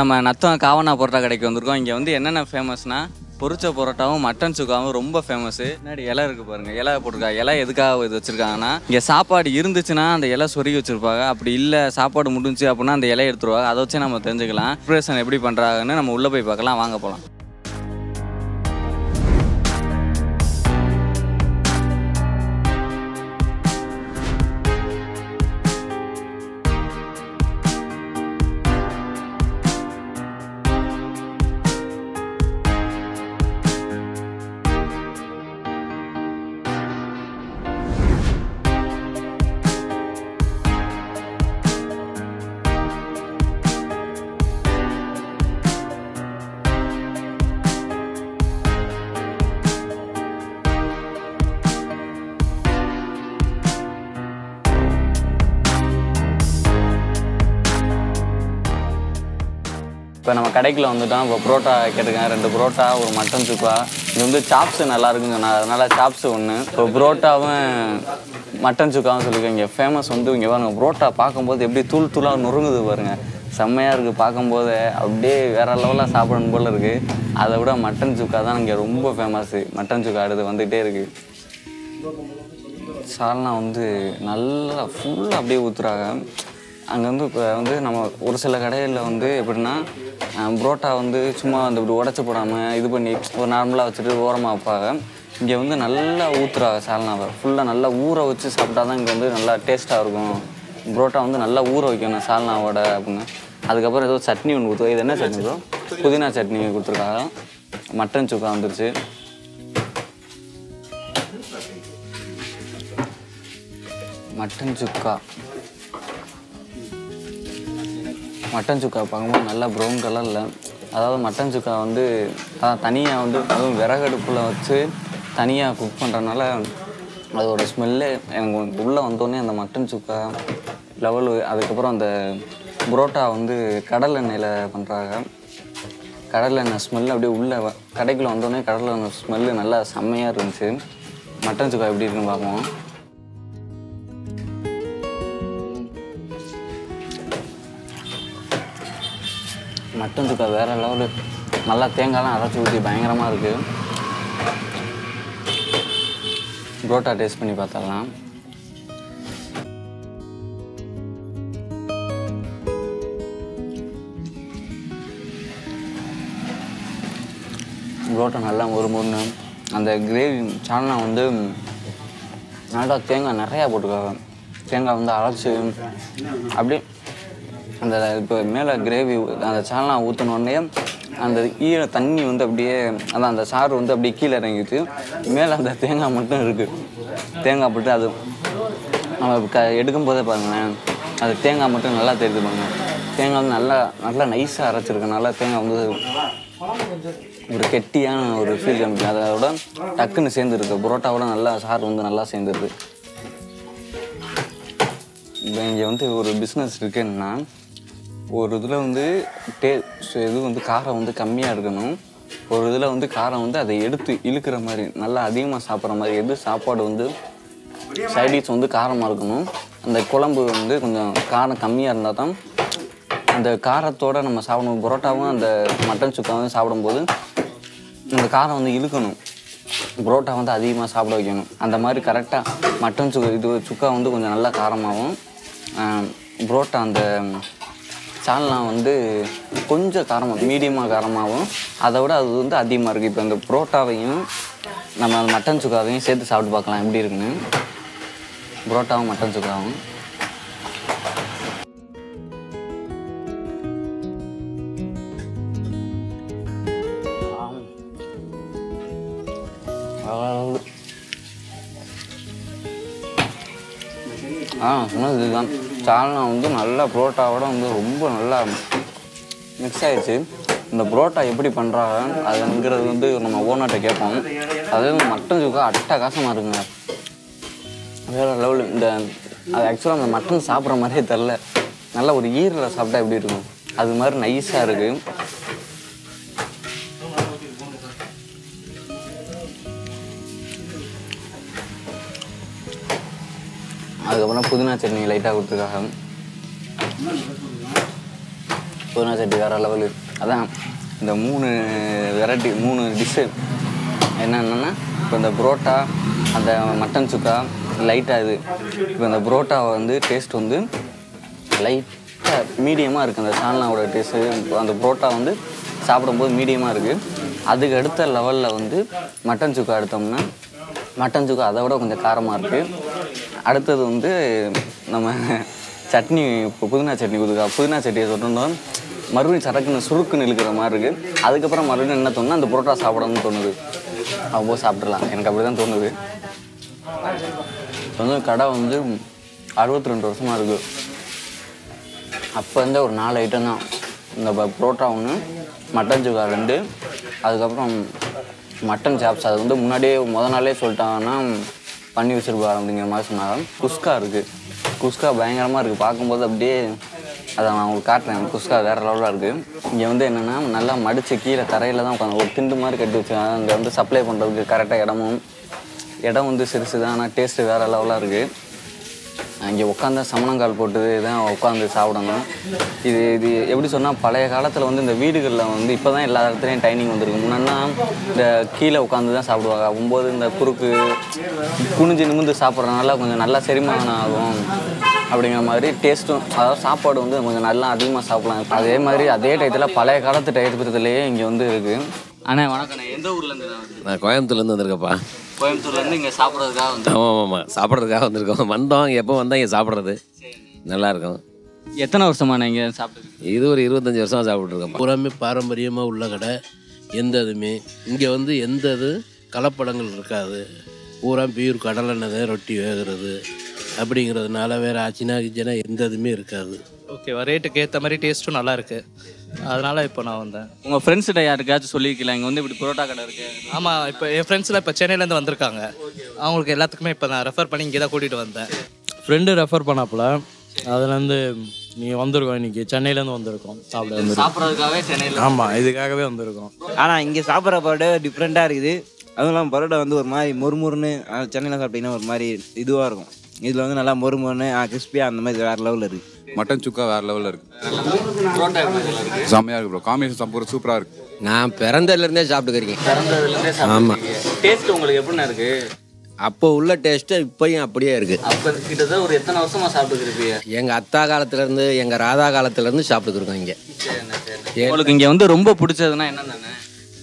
நம்ம நத்தம் காவனா பரோட்டா கடைக்கு வந்திருக்கோம் இங்கே வந்து என்னென்ன ஃபேமஸ்னா பொரிச்ச பரோட்டாவும் மட்டன் சுக்காவும் ரொம்ப ஃபேமஸ் முன்னாடி இலை இருக்கு பாருங்க இலை போட்டிருக்காங்க இலை எதுக்காக இது வச்சிருக்காங்கன்னா இங்கே சாப்பாடு இருந்துச்சுன்னா அந்த இலை சொருகி வச்சிருப்பாங்க அப்படி இல்லை சாப்பாடு முடிஞ்சுச்சு அப்படின்னா அந்த இலையை எடுத்துருவாங்க அதை வச்சு நம்ம தெரிஞ்சுக்கலாம் ப்ரிப்பரேஷன் எப்படி பண்ணுறாங்கன்னு நம்ம உள்ளே போய் பார்க்கலாம் வாங்க போகலாம் இப்போ நம்ம கடைக்குள்ள வந்துட்டோம் இப்போ புரோட்டா கேட்டிருக்கேன் ரெண்டு புரோட்டா ஒரு மட்டன் சுக்கா இது வந்து சாப்ஸ் நல்லா இருக்குன்னு சொன்னாங்க அதனால சாப்ஸ் ஒன்று இப்போ புரோட்டாவும் மட்டன் சுக்காவும் சொல்லியிருக்கேன் இங்கே ஃபேமஸ் வந்து இங்கே பாருங்க புரோட்டா பார்க்கும்போது எப்படி தூள் தூளாக நொறுங்குது பாருங்க செம்மையாக இருக்குது பார்க்கும்போது அப்படியே வேற லெவலில் சாப்பிடணும் போல இருக்குது அதை விட மட்டன் சுக்கா தான் இங்கே ரொம்ப ஃபேமஸ்ஸு மட்டன் சுக்கா அடுத்து வந்துகிட்டே இருக்குது சால்னா வந்து நல்லா ஃபுல்லாக அப்படியே ஊற்றுறாங்க அங்கே வந்து இப்போ வந்து நம்ம ஒரு சில கடைகளில் வந்து எப்படின்னா அஹ், புரோட்டா வந்து சும்மா அந்த இப்படி உடச்சி போடாமல் இது பண்ணி ஒரு நார்மலாக வச்சுட்டு ஓரமாக வைப்பாங்க இங்கே வந்து நல்லா ஊற்றுறாங்க சால்னாவை ஃபுல்லாக நல்லா ஊற வச்சு சாப்பிட்டா தான் இங்கே வந்து நல்லா டேஸ்ட்டாக இருக்கும் புரோட்டா வந்து நல்லா ஊற வைக்கணும் சால்னாவோட அப்படின்னு அதுக்கப்புறம் ஏதோ சட்னி ஒன்று கொடுத்து இது என்ன சட்னி ப்ரோ புதினா சட்னி கொடுத்துருக்காங்க மட்டன் சுக்கா வந்துருச்சு மட்டன் சுக்கா மட்டன் சுக்கா பார்க்கும்போது நல்லா ப்ரௌன் கலரில் அதாவது மட்டன் சுக்கா வந்து அதான் தனியாக வந்து அதுவும் விறகடுப்பில் வச்சு தனியாக குக் பண்ணுறதுனால அதோட ஸ்மெல்லே எனக்கு உள்ளே வந்தோடனே அந்த மட்டன் சுக்கா லெவலு அதுக்கப்புறம் அந்த புரோட்டா வந்து கடல் எண்ணெயில் பண்ணுறாங்க கடல் எண்ணெய் ஸ்மெல் அப்படியே உள்ளே வ- கடைக்குள்ள வந்தோடனே கடல் எண்ணெய் ஸ்மெல்லு நல்லா செம்மையாக இருந்துச்சு மட்டன் சுக்கா எப்படி இருக்குன்னு பார்ப்போம் மட்டன் சுக்கா வேறு லெவலு நல்லா தேங்காய்லாம் அரைச்சி ஊற்றி பயங்கரமாக இருக்குது புரோட்டா டேஸ்ட் பண்ணி பார்த்தரலாம் புரோட்டா நல்லா ஒரு முருன்னு அந்த கிரேவி சால்னா வந்து நல்லா தேங்காய் நிறையா போட்டுருக்காங்க தேங்காய் வந்து அரைச்சி அப்படியே அந்த இப்போ மேலே கிரேவி அந்த சால்னா ஊற்றினோடனே அந்த ஈர தண்ணி வந்து அப்படியே அதான் அந்த சாறு வந்து அப்படியே கீழே இறங்கிச்சு மேலே அந்த தேங்காய் மட்டும் இருக்குது தேங்காய் போட்டு அது நம்ம க எடுக்கும் போதே பாருங்களேன் அது தேங்காய் மட்டும் நல்லா தெரியுது பாருங்க தேங்காய் வந்து நல்லா நல்லா நைஸாக அரைச்சிருக்கனால தேங்காய் வந்து ஒரு கெட்டியான ஒரு ஃபீல் காமிக்கும் அதோட டக்குன்னு சேர்ந்துருக்கு புரோட்டாவோட நல்லா சாறு வந்து நல்லா சேர்ந்துருக்கு இப்போ இங்கே வந்து ஒரு பிஸ்னஸ் இருக்குன்னா ஒரு இதில் வந்து டே சு- இது வந்து காரம் வந்து கம்மியாக இருக்கணும் ஒரு இதில் வந்து காரம் வந்து அதை எடுத்து இழுக்கிற மாதிரி நல்லா அதிகமாக சாப்பிட்ற மாதிரி எது சாப்பாடு வந்து சைடிஷ் வந்து காரமாக இருக்கணும் அந்த குழம்பு வந்து கொஞ்சம் காரம் கம்மியாக இருந்தால் தான் அந்த காரத்தோட நம்ம சாப்பிடணும் புரோட்டாவும் அந்த மட்டன் சுக்காவும் சாப்பிடும்போது அந்த காரம் வந்து இழுக்கணும் புரோட்டா வந்து அதிகமாக சாப்பிட வைக்கணும் அந்த மாதிரி கரெக்டாக மட்டன் சுக்கா இது சுக்கா வந்து கொஞ்சம் நல்லா காரமாகவும் ஆஹ், புரோட்டா அந்த சால்னா வந்து கொஞ்சம் காரமாக மீடியமாக காரமாகவும் அதை விட அது வந்து அதிகமாக இருக்குது இப்போ இந்த புரோட்டாவையும் நம்ம அந்த மட்டன் சுக்காவையும் சேர்த்து சாப்பிட்டு பார்க்கலாம் எப்படி இருக்குன்னு புரோட்டாவும் மட்டன் சுக்காவும் அவ்வளவு. ஆ சொன்னது இதுதான் சால்னா வந்து நல்லா புரோட்டாவோட வந்து ரொம்ப நல்லா மிக்ஸ் ஆயிடுச்சு இந்த புரோட்டா எப்படி பண்ணுறாங்க அதுங்கிறது வந்து நம்ம ஓனர்கிட்ட கேட்போம் அதே மாதிரி மட்டன் சுக்கா அட்டகாசமாக இருக்குங்க வேறு லெவலு இந்த அது ஆக்சுவலாக அந்த மட்டன் சாப்பிட்ற மாதிரியே தெரில நல்லா ஒரு ஈரலை சாப்பிட்டா எப்படி இருக்கும் அது மாதிரி நைஸாக இருக்குது அதுக்கப்புறம் புதினா சட்னி லைட்டாக கொடுத்துருக்காங்க புதினா சட்னி வேறு லெவலு அதான் இந்த மூணு வெரைட்டி மூணு டிஷ்ஷு என்னென்னா இப்போ இந்த புரோட்டா அந்த மட்டன் சுக்கா லைட்டாக இது இப்போ இந்த புரோட்டாவை வந்து டேஸ்ட் வந்து லைட்டாக மீடியமாக இருக்குது அந்த சால்னாவோட டேஸ்ட்டு அந்த புரோட்டா வந்து சாப்பிடும்போது மீடியமாக இருக்குது அதுக்கு அடுத்த லெவலில் வந்து மட்டன் சுக்கா எடுத்தோம்னா மட்டன் சுக்கா அதை விட கொஞ்சம் காரமாக இருக்குது அடுத்தது வந்து நம்ம சட்னி இப்போ புதினா சட்னி கொடுக்கா புதினா சட்னியை சொன்னோம்னா மறுபடியும் சரக்குன்னு சுருக்குன்னு இழுக்கிற மாதிரி இருக்குது அதுக்கப்புறம் மறுபடியும் என்ன தோணுன்னா அந்த புரோட்டா சாப்பிடணும்னு தோணுது அவ்வளோ சாப்பிட்றலாம் எனக்கு அப்படி தான் தோணுது இப்போ வந்து கடை வந்து அறுபத்தி ரெண்டு வருஷமாக இருக்குது அப்போ இருந்த ஒரு நாலு ஐட்டம் தான் இந்த ப- புரோட்டா ஒன்று மட்டன் சுக்கா ரெண்டு அதுக்கப்புறம் மட்டன் சாப்ஸ் அது வந்து முன்னாடியே முத நாளே சொல்லிட்டாங்கன்னா பண்ணி வச்சிருப்பாரு அப்படிங்கிற மாதிரி சொன்னாங்க குஸ்கா இருக்குது குஸ்கா பயங்கரமாக இருக்குது பார்க்கும்போது அப்படியே அதை நான் உங்களுக்கு காட்டுறேன் குஸ்கா வேறு லெவலாக இருக்குது இங்கே வந்து என்னென்னா நல்லா மடித்து கீழே தரையில் தான் உட்காந்து ஒரு திண்டு மாதிரி கட்டி வச்சுருக்காங்க அங்கே வந்து சப்ளை பண்ணுறதுக்கு கரெக்டாக இடமும் இடம் வந்து சிறுசு தான் ஆனால் டேஸ்ட்டு வேறு லெவலாக இருக்குது அங்கே உட்காந்து சமணங்கால் போட்டு தான் உட்காந்து சாப்பிடணும் இது இது எப்படி சொன்னால் பழைய காலத்தில் வந்து இந்த வீடுகளில் வந்து இப்போ தான் எல்லா இடத்துலையும் டைனிங் வந்திருக்கு முன்னாடினா இந்த கீழே உட்காந்து தான் சாப்பிடுவாங்க அப்பும்போது இந்த குறுக்கு குனிஞ்சு நிமிந்து சாப்பிட்றதுனால கொஞ்சம் நல்லா செரிமானம் ஆகும் அப்படிங்கிற மாதிரி டேஸ்ட்டும் அதாவது சாப்பாடு வந்து கொஞ்சம் நல்லா அதிகமாக சாப்பிடலாம் அதே மாதிரி அதே டயத்தில் பழைய காலத்து டயத்துலேயே இங்கே வந்து இருக்குது அண்ணா வணக்கம் எந்த ஊர்லேருந்து தான் வந்து நான் கோயம்புத்தூர்லேருந்து வந்திருக்கப்பா கோயம்புத்தூர்லேருந்து இங்கே சாப்பிட்றதுக்காக வந்து ஆமாம் ஆமாம் ஆமாம் சாப்பிட்றதுக்காக வந்திருக்கோம் வந்தோம் எப்போ வந்தால் இங்கே சாப்பிட்றது நல்லா இருக்கும் எத்தனை வருஷமா நீங்கள் சாப்பிட்டு இது ஒரு இருபத்தஞ்சி வருஷம் சாப்பிட்ருக்கோம்ப்பா பூராமே பாரம்பரியமாக உள்ள கடை எந்த இதுவுமே இங்கே வந்து எந்த இது கலப்படங்கள் இருக்காது பூரா பியூர் கடலெண்ணெய் தான் ரொட்டி வேகிறது அப்படிங்கிறதுனால வேறு ஆச்சினா கிச்சினா எந்த இதுவுமே இருக்காது ஓகேவா ரேட்டுக்கு ஏற்ற மாதிரி டேஸ்ட்டும் நல்லா இருக்கு அதனால இப்போ நான் வந்தேன் உங்கள் ஃப்ரெண்ட்ஸ்கிட்ட யாருக்காச்சும் சொல்லியிருக்கலாம் இங்கே வந்து இப்படி புரோட்டா கடை இருக்கு ஆமாம் இப்போ என் ஃப்ரெண்ட்ஸ்லாம் இப்போ சென்னையிலேருந்து வந்திருக்காங்க அவங்களுக்கு எல்லாத்துக்குமே இப்போ நான் ரெஃபர் பண்ணி இங்கே தான் கூட்டிகிட்டு வந்தேன் ஃப்ரெண்டு ரெஃபர் பண்ணாப்புல அதுலேருந்து நீங்கள் வந்திருக்கோம் இன்னைக்கு சென்னையிலேருந்து வந்திருக்கோம் சாப்பிட வந்து சாப்பிட்றதுக்காகவே சென்னையில் ஆமாம் இதுக்காகவே வந்திருக்கோம் ஆனால் இங்கே சாப்பிட்ற பரோட்டா டிஃப்ரெண்ட்டாக இருக்குது அதுவும் இல்லாமல் பரோட்டா வந்து ஒரு மாதிரி மொறுமொறுன்னு சென்னையில் சாப்பிட்டீங்கன்னா ஒரு மாதிரி இதுவாக இருக்கும் இதில் வந்து நல்லா மொறுமொறுன்னு கிறிஸ்பியாக அந்த மாதிரி வேறு லெவலில் இருக்குது மட்டன் சுக்கா வேற லெவலில் இருக்கு புரோட்டா எப்படி இருக்கு செம்மையா இருக்கு ப்ரோ காம்பினேஷன் சம்பூர் சூப்பரா இருக்கு நான் பிறந்ததுலேருந்தே சாப்பிட்டுக்கிறேன் பிறந்ததுலேருந்தே சாப்பிடுங்க டேஸ்ட் உங்களுக்கு எப்படிண்ணா இருக்கு அப்போ உள்ள டேஸ்ட்டு இப்போயும் அப்படியே இருக்குது அப்போ கிட்டத்தட்ட ஒரு எத்தனை வருஷமா சாப்பிட்டுருப்பீங்க எங்கள் அத்தா காலத்துலேருந்து எங்கள் ராதா காலத்துலேருந்து சாப்பிட்டுக்கிறோம் இங்கே உங்களுக்கு இங்கே வந்து ரொம்ப பிடிச்சதுன்னா என்னென்ன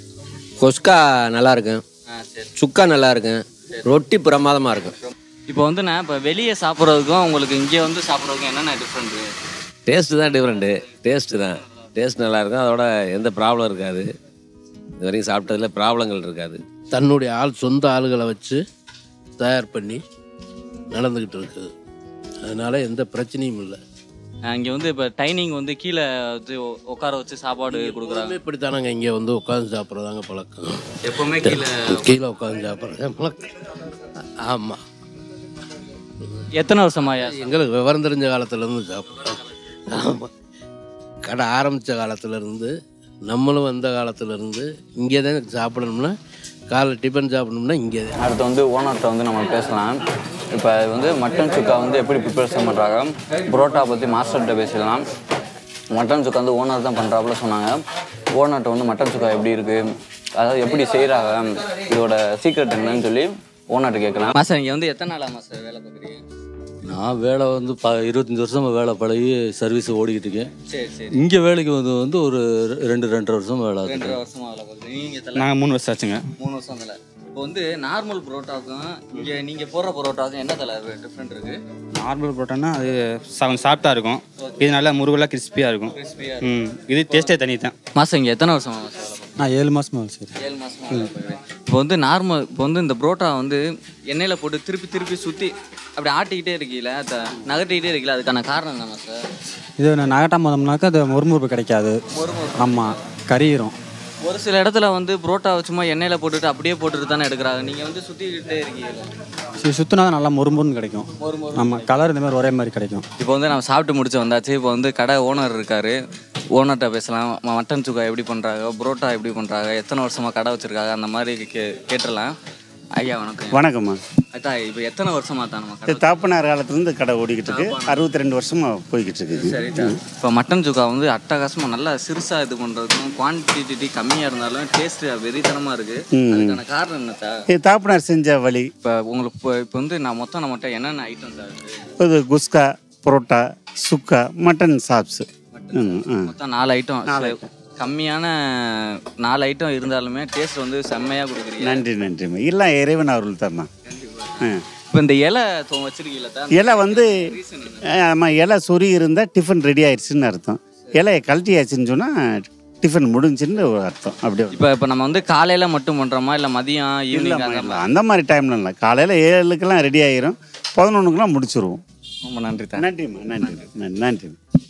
கொஸ்கா நல்லா இருக்கும் ஆ சரி சுக்கா நல்லா இருக்கும் ரொட்டி பிரமாதமாக இருக்கும் இப்போ வந்து நான் இப்போ வெளியே சாப்பிட்றதுக்கும் உங்களுக்கு இங்கே வந்து சாப்பிட்றதுக்கும் என்னென்ன டிஃப்ரெண்ட்டு டேஸ்ட்டு தான் டிஃப்ரெண்ட்டு டேஸ்ட்டு தான் டேஸ்ட் நல்லா இருக்கும் அதோட எந்த ப்ராப்ளம் இருக்காது இது வரைக்கும் சாப்பிட்டதுல ப்ராப்ளங்கள் இருக்காது தன்னுடைய ஆள் சொந்த ஆளுகளை வச்சு தயார் பண்ணி நடந்துக்கிட்டு இருக்குது அதனால எந்த பிரச்சனையும் இல்லை இங்கே வந்து இப்போ டைனிங் வந்து கீழே வச்சு உ- உட்கார வச்சு சாப்பாடு கொடுக்குறாங்க இப்படித்தானங்க இங்கே வந்து உட்காந்து சாப்பிட்றதாங்க பழக்கம் எப்போவுமே கீழே கீழே உட்காந்து சாப்பிட்றதாங்க பழக்கம் ஆமாம் எத்தனை வருஷமாயா எங்களுக்கு விவரம் தெரிஞ்ச காலத்துலேருந்து சாப்பிட்றோம் ஆமாம் கடை ஆரம்பித்த காலத்துலேருந்து நம்மளும் வந்த காலத்துலேருந்து இங்கே தான் சாப்பிடணும்னா காலை டிஃபன் சாப்பிடணும்னா இங்கே தான் அடுத்து வந்து ஓனர்கிட்ட வந்து நம்ம பேசலாம் இப்போ இது வந்து மட்டன் சுக்கா வந்து எப்படி ப்ரிப்பரேஷன் பண்ணுறாங்க புரோட்டா பற்றி மாஸ்டர்கிட்ட பேசலாம் மட்டன் சுக்கா வந்து ஓனர் தான் பண்ணுறாப்புல சொன்னாங்க ஓனர்கிட்ட வந்து மட்டன் சுக்கா எப்படி இருக்குது அதாவது எப்படி செய்கிறாங்க இதோட சீக்ரெட் என்னன்னு சொல்லி ஓனர்கிட்ட கேட்கலாம் மாஸ்டர் இங்கே வந்து எத்தனை நாளாக மாஸ்டர் வேலை பார்க்குறீங்க நான் வேலை வந்து ப இருபத்தஞ்சி வருஷமா வேலை பழகி சர்வீஸ் ஓடிக்கிட்டு இருக்கேன் சரி சரி இங்கே வேலைக்கு வந்து வந்து ஒரு ரெ- ரெண்டு ரெண்டரை வருஷம் வேலை ஆகுது. ரெண்டரை வருஷமாக வேலை பார்க்குறீங்க நீங்கள் நாங்கள் மூணு வருஷம் ஆச்சுங்க மூணு வருஷம் தலை இப்போ வந்து நார்மல் பரோட்டாவுக்கும் இங்கே நீங்கள் போடுற பரோட்டாவுக்கும் என்ன தலை டிஃப்ரெண்ட் இருக்குது நார்மல் புரோட்டானா அது சா- சாஃப்டா இருக்கும் இது நல்லா முருகலாக கிறிஸ்பியாக இருக்கும் ம் இது டேஸ்ட்டே தனி தான் மாதம் இங்கே எத்தனை வருஷமா மாதம் வேலை பார்க்குறீங்க? நான் ஏழு மாதமாக சரி ஏழு மாசமா வேலை பார்க்குறேன். இப்போ வந்து நார்மல் இப்போ வந்து இந்த புரோட்டா வந்து எண்ணெயில் போட்டு திருப்பி திருப்பி சுற்றி அப்படி ஆட்டிக்கிட்டே இருக்கீங்களா த நகர்த்திக்கிட்டே இருக்கீங்களா அதுக்கான காரணம் என்னமா சார் இது நான் நகட்டாம போதோம்னாக்கா அது முறுமுறுப்பு கிடைக்காது ஆமாம் கரியிரும் ஒரு சில இடத்துல வந்து புரோட்டா சும்மா எண்ணெயில் போட்டுட்டு அப்படியே போட்டுட்டு தானே எடுக்கிறாங்க நீங்கள் வந்து சுற்றிக்கிட்டே இருக்கீங்களா சரி சுற்றினா தான் நல்லா முறுமுறுன்னு கிடைக்கும் ஆமாம் கலர் இந்த மாதிரி ஒரே மாதிரி கிடைக்கும் இப்போ வந்து நம்ம சாப்பிட்டு முடிச்சு வந்தாச்சு இப்போ வந்து கடை ஓனர் இருக்காரு ஓனர்கிட்ட பேசலாம் ம- மட்டன் சுக்கா எப்படி பண்ணுறாங்க புரோட்டா எப்படி பண்ணுறாங்க எத்தனை வருஷமாக கடை வச்சுருக்காங்க அந்த மாதிரி கே கேட்டுடலாம் ஐயா வணக்கம் வணக்கம்மா அத்தா இப்போ எத்தனை வருஷமா தான் நம்ம இது தாப்பனார் காலத்துலேருந்து கடை ஓடிக்கிட்டு இருக்கு அறுபத்தி ரெண்டு வருஷமாக போய்கிட்டு இருக்குது சரிட்டா இப்போ மட்டன் சுக்கா வந்து அட்டகாசமாக நல்லா சிறுசாக இது பண்ணுறதுக்கும் குவான்டிட்டி கம்மியாக இருந்தாலும் டேஸ்ட் வெறித்தனமாக இருக்குது ம். அதுக்கான காரணம் என்னத்தா இது தாப்பனார் செஞ்ச வழி இப்போ உங்களுக்கு இப்போ இப்போ வந்து நான் மொத்தம் நம்மகிட்ட என்னென்ன ஐட்டம் தான் இருக்குது இது குஸ்கா புரோட்டா சுக்கா மட்டன் சாப்ஸு ம் ம் மொத்தம் நாலு ஐட்டம் கம்மியான நாலு ஐட்டம் இருந்தாலுமே டேஸ்ட் வந்து செம்மையாக கொடுக்குறீங்க நன்றி நன்றிம்மா எல்லாம் இறைவன் அருள் தாம்மா ம் இப்போ இந்த இலை தோ- வச்சிருக்கீங்களா தான் இலை வந்து ஆமாம் இலை சொறி இருந்தால் டிஃபன் ரெடி ஆயிடுச்சுன்னு அர்த்தம் இலையை கழட்டியாச்சுன்னு சொன்னால் டிஃபன் முடிஞ்சுன்னு ஒரு அர்த்தம் அப்படியே இப்போ இப்போ நம்ம வந்து காலையில் மட்டும் பண்ணுறோமா இல்லை மதியம் ஈவினிங் இல்லைம்மா, அந்த இல்லை. அந்த மாதிரி டைம்ல இல்லை காலையில் ஏழுக்கெல்லாம் ரெடி ஆகிரும் பதினொன்றுக்கெல்லாம் முடிச்சிருவோம் ரொம்ப நன்றி தான் நன்றிம்மா நன்றி நன்றி நன்றி